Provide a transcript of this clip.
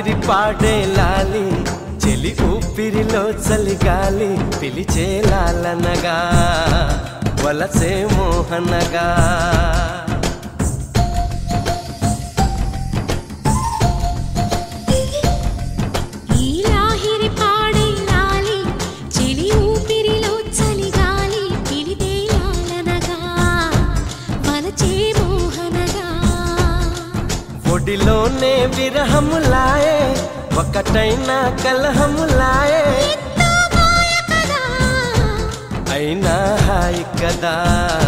లాహిరి పాడే లాలి చెలి ఊపిరిలో చలిగాలి పిలిచే లాలనగా వలసే మోహనగా ఈ లాహిరి పాడే లాలి చెలి ఊపిరిలో చలిగాలి పిలితే లాలనగా వలచే మోహనగా ఒడిలోనే విరహములాయే ఒకటైనా కలహములాయే ఎంతో మాయ కదా అయినా హాయి కదా